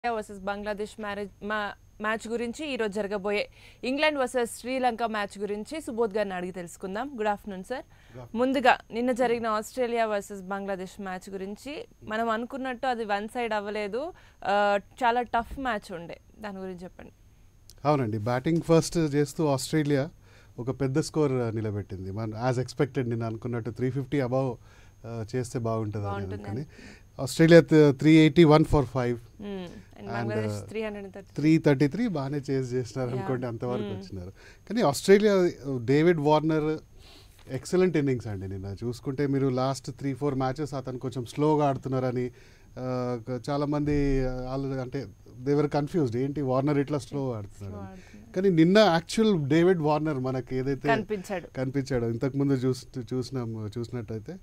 Versus Bangladesh marriage మా match గురించి ఈరోజు జరగబోయే ఇంగ్లాండ్ వర్సెస్ శ్రీలంక మ్యాచ్ గురించి సుబోధ్ గారిని అడిగి తెలుసుకుందాం గుడ్ ఆఫ్టర్నూన్ సార్ ముందుగా నిన్న జరిగిన ఆస్ట్రేలియా వర్సెస్ బంగ్లాదేశ్ మ్యాచ్ గురించి మనం అనుకున్నట్టు అది వన్ సైడ్ అవ్వలేదు ఆ, చాలా టఫ్ మ్యాచ్ ఉండే దాని గురించి చెప్పండి అవునండి బ్యాటింగ్ ఫస్ట్ చేస్తూ ఆస్ట్రేలియా ఒక పెద్ద స్కోర్ నిలబెట్టింది మన యాజ్ ఎక్స్పెక్టెడ్ నేను అనుకున్నట్టు త్రీ ఫిఫ్టీ అబౌవ్ చేస్తే బాగుంటుంది అని బాగుంటుంది అనుకుని Australia three eighty one for five mm. And And, Bangladesh uh, three hundred thirty three thirty three బాగానే చేసి చేసినారు Yeah. అనుకోండి అంతవరకు Mm. వచ్చినారు కానీ Australia David Warner excellent innings అండి నిన్న చూసుకుంటే మీరు లాస్ట్ త్రీ ఫోర్ మ్యాచెస్ అతను కొంచెం స్లోగా ఆడుతున్నారని ఆ, చాలా మంది వాళ్ళు అంటే దేవర్ కన్ఫ్యూజ్డ్ ఏంటి వార్నర్ ఇట్లా స్లో ఆడుతున్నారు అని. కానీ నిన్న యాక్చువల్ డేవిడ్ వార్నర్ మనకి ఏదైతే కనిపించాడు కనిపించాడు ఇంతకు ముందు చూసి చూసినాం చూసినట్టయితే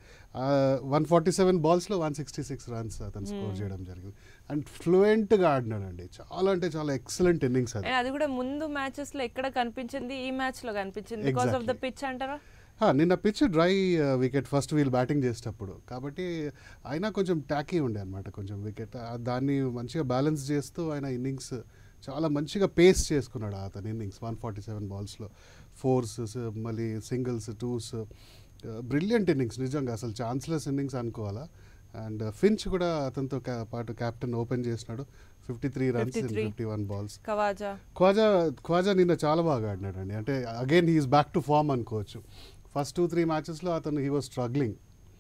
వన్ ఫార్టీ సెవెన్ బాల్స్లో వన్ సిక్స్టీ సిక్స్ రన్స్ అతను స్కోర్ Hmm. చేయడం జరిగింది అండ్ ఫ్లూయెంట్గా ఆడినాడండి చాలా అంటే చాలా ఎక్సలెంట్ ఇన్నింగ్స్ అది అండ్ అది కూడా ముందు మ్యాచెస్ లో ఎక్కడ కనిపించింది ఈ మ్యాచ్ లో కనిపించింది because of the Exactly. Pitch అంటారా హా, నిన్న పిచ్ డ్రై వికెట్ ఫస్ట్ వీల్ బ్యాటింగ్ చేసేటప్పుడు కాబట్టి అయినా కొంచెం ట్యాకీ ఉండే అనమాట కొంచెం వికెట్ దాన్ని మంచిగా బ్యాలెన్స్ చేస్తూ ఆయన ఇన్నింగ్స్ చాలా మంచిగా పేస్ చేసుకున్నాడు అతని ఇన్నింగ్స్ వన్ ఫార్టీ సెవెన్ బాల్స్లో ఫోర్స్ మళ్ళీ సింగిల్స్ టూస్ బ్రిలియంట్ ఇన్నింగ్స్ నిజంగా అసలు ఛాన్స్లెస్ ఇన్నింగ్స్ అనుకోవాలా అండ్ ఫించ్ కూడా అతనితో కా- పాటు కెప్టెన్ ఓపెన్ చేసినాడు fifty three runs 53. Fifty one balls Khawaja Khawaja Khawaja నిన్న చాలా బాగా ఆడినాడండి అంటే again he's back to form అనుకోవచ్చు ఫస్ట్ టూ త్రీ మ్యాచెస్లో అతను హీ వాజ్ స్ట్రగ్లింగ్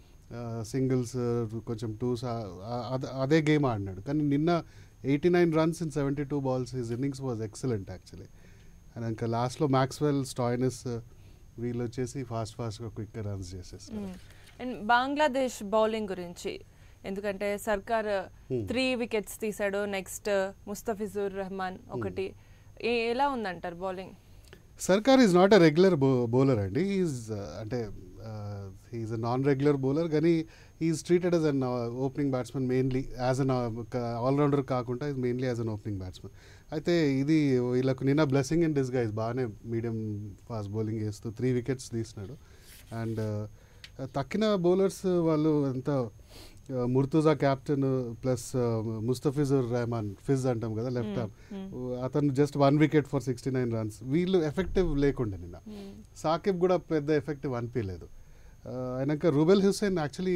సింగిల్స్ కొంచెం టూస్ అదే గేమ్ ఆడినాడు కానీ నిన్న eighty nine runs in seventy two balls his innings was excellent actually and ఇంకా లాస్ట్లో మ్యాక్స్వెల్ స్టాయినస్ వీళ్ళు వచ్చేసి ఫాస్ట్ ఫాస్ట్గా క్విక్ రన్స్ చేసేస్తారు అండ్ బంగ్లాదేశ్ బౌలింగ్ గురించి ఎందుకంటే సర్కార్ Hmm. త్రీ వికెట్స్ తీసాడు నెక్స్ట్ ముస్తఫిజుర్ రెహమాన్ ఒకటి ఏ- ఎలా ఉందంటారు bowling Sarkar is not a regular bowler అండి ఈజ్ అంటే he's a non regular bowler కానీ is treated as an opening batsmen mainly as an allrounder కాకుండా is mainly as an opening batsmen అయితే ఇది వీళ్ళకు నిన్న బ్లెస్సింగ్ ఇన్ డిస్గైజ్ బాగానే medium fast bowling చేస్తూ త్రీ వికెట్స్ తీసినాడు అండ్ తక్కిన బౌలర్స్ వాళ్ళు ఎంత ముర్తుజా క్యాప్టెన్ ప్లస్ ముస్తఫిజుర్ రెహమాన్ ఫిజ్ అంటాం కదా లెఫ్ట్ ఆర్మ్ అతను just one wicket for sixty nine runs వీళ్ళు ఎఫెక్టివ్ లేకుండే నిన్న సాకిబ్ కూడా పెద్ద ఎఫెక్టివ్ అనిపించలేదు అయినాక రూబెల్ హుస్సేన్ యాక్చువల్లీ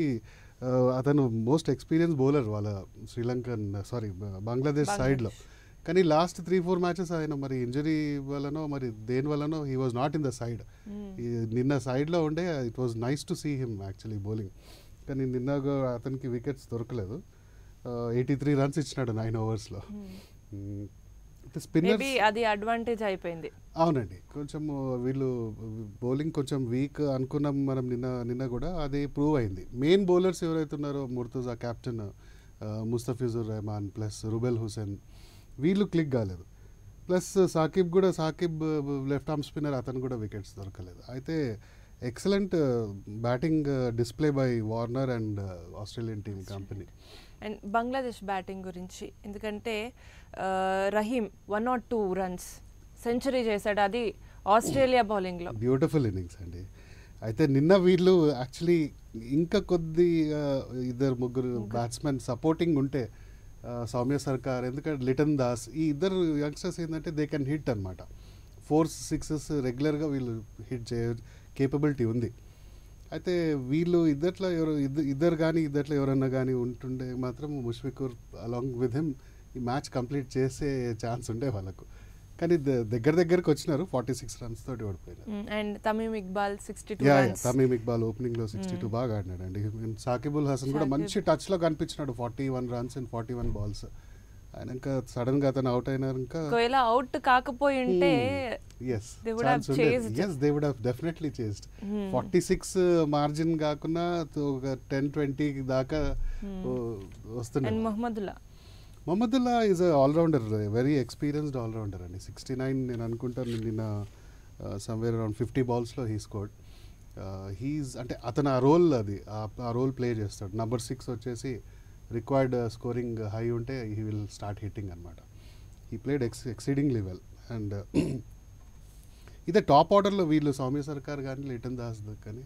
అతను మోస్ట్ ఎక్స్పీరియన్స్ బౌలర్ వాళ్ళ శ్రీలంకన్ సారీ బంగ్లాదేశ్ సైడ్లో కానీ లాస్ట్ త్రీ ఫోర్ మ్యాచెస్ ఆయన మరి ఇంజరీ వల్లనో మరి దేని వల్లనో he was not in the side నిన్న సైడ్లో ఉండే it was nice to see him actually bowling కానీ నిన్న గా- అతనికి వికెట్స్ దొరకలేదు ఎయిటీ త్రీ రన్స్ ఇచ్చినాడు నైన్ ఓవర్స్లో మేబీ స్పిన్నర్స్ అది అడ్వాంటేజ్ అయిపోయింది అవునండి కొంచెం వీళ్ళు బౌలింగ్ కొంచెం వీక్ అనుకున్నాం మనం నిన్న నిన్న కూడా అది ప్రూవ్ అయింది మెయిన్ బౌలర్స్ ఎవరైతే ఉన్నారో ముర్తుజా కెప్టెన్ ముస్తఫిజుర్ రెహమాన్ ప్లస్ రుబెల్ హుసేన్ వీళ్ళు క్లిక్ కాలేదు ప్లస్ సాకిబ్ కూడా సాకిబ్ లెఫ్ట్ ఆర్మ్ స్పిన్నర్ అతను కూడా వికెట్స్ దొరకలేదు అయితే excellent batting display by Warner and Australian team company and Bangladesh batting గురించి ఎందుకంటే ఆ, Rahim one not two runs century చేశాడు అది ఆస్ట్రేలియా బౌలింగ్ లో బ్యూటిఫుల్ ఇన్నింగ్స్ అండి అయితే నిన్న వీళ్ళు యాక్చువల్లీ ఇంకా కొద్ది ఆ, ఇద్దరు ముగ్గురు బ్యాట్స్మెన్ సపోర్టింగ్ ఉంటే ఆ, సౌమ్య సర్కార్ ఎందుకంటే లిటన్ దాస్ ఈ ఇద్దరు యంగ్స్టర్స్ ఏంటంటే దే కెన్ హిట్ అనమాట ఫోర్స్ సిక్సెస్ రెగ్యులర్గా వీళ్ళు హిట్ చే కేపబిలిటీ ఉంది అయితే వీళ్ళు ఇద్దట్లో ఎవరు ఇద్దరు ఇద్దరు కానీ ఇద్దట్లో ఎవరన్నా కానీ ఉంటుండే మాత్రం ముష్ఫికూర్ అలాంగ్ విత్ హిమ్ ఈ మ్యాచ్ కంప్లీట్ చేసే ఛాన్స్ ఉండే వాళ్ళకు కానీ ద- దగ్గర దగ్గరకు వచ్చినారు ఫార్టీ సిక్స్ రన్స్ తోటి ఓడిపోయినారు and Tamim Iqbal sixty two yeah yeah, runs Tamim Iqbal opening లో సిక్స్టీ టూ బాగా ఆడినాడు అండి సాకిబుల్ హసన్ కూడా షాకిబ్. మంచి టచ్ లో కనిపించినాడు forty one runs and forty one balls ఆయన ఇంకా సడన్ గా అతను అవుట్ అయినారు ఇంకా ఒకవేళ అవుట్ కాకపోయి ఉంటే yes They would have chased. Yes they would have definitely chased Hmm. Forty six margin కాకుండా తో ఒక టెన్ ట్వంటీ దాకా Hmm. ఓ- వస్తున్నాయి and Mahmudullah Mahmudullah is allrounder very experienced allrounder అండి సిక్స్టీ నైన్ నేను అనుకుంటాను నిన్న సమ్వేర్ అరౌండ్ ఫిఫ్టీ బాల్స్లో హీ స్కోర్డ్ హీస్ అంటే అతను ఆ రోల్ అది ఆ- ఆ రోల్ ప్లే చేస్తాడు నంబర్ సిక్స్ వచ్చేసి రిక్వైర్డ్ స్కోరింగ్ హై ఉంటే హీ విల్ స్టార్ట్ హిట్టింగ్ అనమాట he played ex exceedingly well and ఇదే టాప్ ఆర్డర్లో వీళ్ళు సౌమ్య సర్కార్ కానీ లిటన్ దాస్ కానీ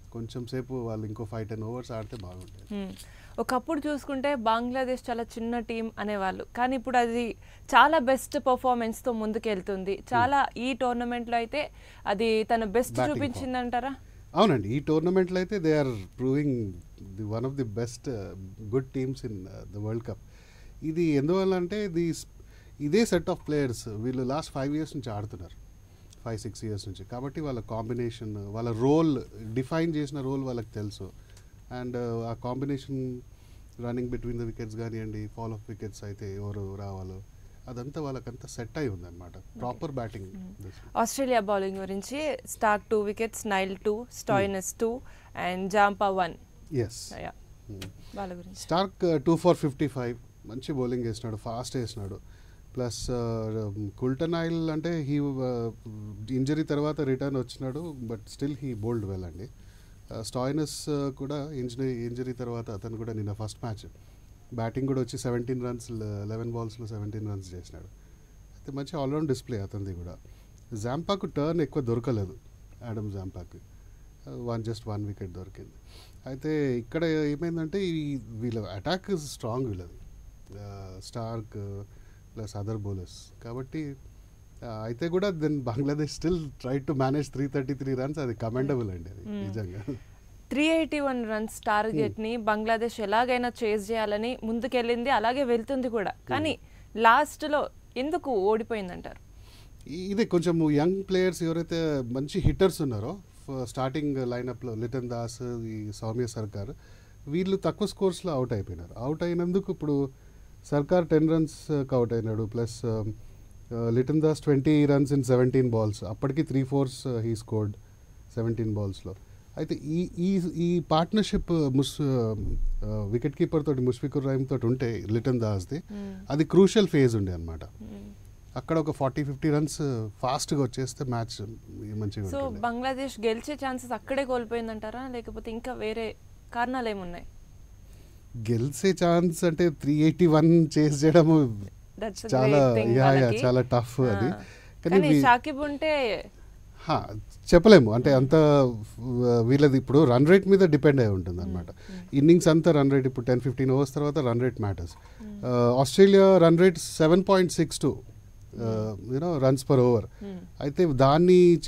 కొంచెం సేపు వాళ్ళు ఇంకో ఫైవ్ టెన్ ఓవర్స్ ఆడితే బాగుంటుంది మ్మ్. ఒకప్పుడు చూసుకుంటే బంగ్లాదేశ్ చాలా చిన్న టీం అనేవాళ్ళు కానీ ఇప్పుడు అది చాలా బెస్ట్ పర్ఫార్మెన్స్తో ముందుకెళ్తుంది చాలా ఈ టోర్నమెంట్లో అయితే అది తన బెస్ట్ Batting చూపించిందంటారా అవునండి ఈ టోర్నమెంట్లో అయితే they are proving the one of the best good teams in the world cup ఇది ఎందువల్ల అంటే ఇది ఇదే సెట్ ఆఫ్ ప్లేయర్స్ వీళ్ళు లాస్ట్ ఫైవ్ ఇయర్స్ నుంచి ఆడుతున్నారు ఫైవ్ సిక్స్ ఇయర్స్ నుంచి కాబట్టి వాళ్ళ కాంబినేషన్ వాళ్ళ రోల్ డిఫైన్ చేసిన రోల్ వాళ్ళకి తెలుసు అండ్ ఆ combination running between the wickets కానివ్వండి ఫాల్ ఆఫ్ వికెట్స్ అయితే ఎవరు రావాలో అదంతా వాళ్ళకంతా సెట్ అయి ఉందన్నమాట ప్రాపర్ బ్యాటింగ్ ఆస్ట్రేలియా బౌలింగ్ గురించి Starc two wickets Nile two Stoinis two and Zampa one yes వాళ్ళ గురించి Starc two for fifty five మంచి బౌలింగ్ వేసినాడు ఫాస్ట్ వేసినాడు ప్లస్ కుల్టన్ ఆయిల్ అంటే హీ ఇంజరీ తర్వాత రిటర్న్ వచ్చినాడు but still he bowled well అండి స్టాయినస్ కూడా ఇంజరీ ఇంజరీ తర్వాత అతను కూడా నిన్న ఫస్ట్ మ్యాచ్ బ్యాటింగ్ కూడా వచ్చి సెవెంటీన్ రన్స్ లెవెన్ బాల్స్లో సెవెంటీన్ రన్స్ చేసినాడు అయితే మంచి ఆల్రౌండ్ డిస్ప్లే అతనిది కూడా జాంపాకు టర్న్ ఎక్కువ దొరకలేదు యాడమ్ జాంపాకు వన్ జస్ట్ వన్ వికెట్ దొరికింది అయితే ఇక్కడ ఏమైందంటే ఈ వీళ్ళ అటాక్ స్ట్రాంగ్ వీళ్ళది స్టార్క్ ప్లస్ అదర్ బౌలర్స్ కాబట్టి ఆ, అయితే కూడా then Bangladesh still try to manage three thirty three runs అది కమెండబుల్ అండి అది Hmm. నిజంగా three eighty one runs target ని బంగ్లాదేశ్ ఎలాగైనా చేజ్ చేయాలని ముందుకెళ్ళింది అలాగే వెళ్తుంది కూడా కానీ లాస్ట్ లో ఎందుకు ఓడిపోయిందంటారు ఈ- ఇదే కొంచెం యంగ్ ప్లేయర్స్ ఎవరైతే మంచి హిట్టర్స్ ఉన్నారో స్టార్టింగ్ లైనప్లో లిటన్ దాస్ ఈ సౌమ్య సర్కార్ వీళ్ళు తక్కువ స్కోర్స్లో అవుట్ అయిపోయినారు అవుట్ అయినందుకు ఇప్పుడు సర్కార్ టెన్ రన్స్ అవుట్ అయినాడు plus Liton Das twenty runs in seventeen balls అప్పటికి three fours he scored seventeen బాల్స్లో అయితే ఈ ఈ ఈ పార్ట్నర్షిప్ ముస్ వికెట్ కీపర్ తోటి ముష్ఫికుర్ రహీమ్ తోటి ఉంటే లిటన్ దాస్ది అది క్రూషియల్ ఫేజ్ ఉండే అనమాట అక్కడ ఒక ఫార్టీ ఫిఫ్టీ రన్స్ ఫాస్ట్గా వచ్చేస్తే మ్యాచ్ మంచిగా సో ఉంటుండే. బంగ్లాదేశ్ గెలిచే ఛాన్సెస్ అక్కడే కోల్పోయిందంటారా లేకపోతే ఇంకా వేరే కారణాలు ఏమున్నాయి గెలిచే ఛాన్స్ అంటే త్రీ ఎయిటీ వన్ చేసి చేయడము That's a చాలా great thing యా యా వాళ్ళకి. చాలా టఫ్ అది ఆ. కానీ కానీ వీ- షాకిబ్ ఉంటే హా, చెప్పలేము అంటే అంత ఆ, వీళ్ళది ఇప్పుడు రన్ రేట్ మీద డిపెండ్ అయి ఉంటుంది అనమాట ఇన్నింగ్స్ అంతా రన్ రేట్ ఇప్పుడు టెన్ ఫిఫ్టీన్ ఓవర్స్ తర్వాత run rate matters Australia run rate seven point six two you know runs per over Hmm. అయితే దాన్ని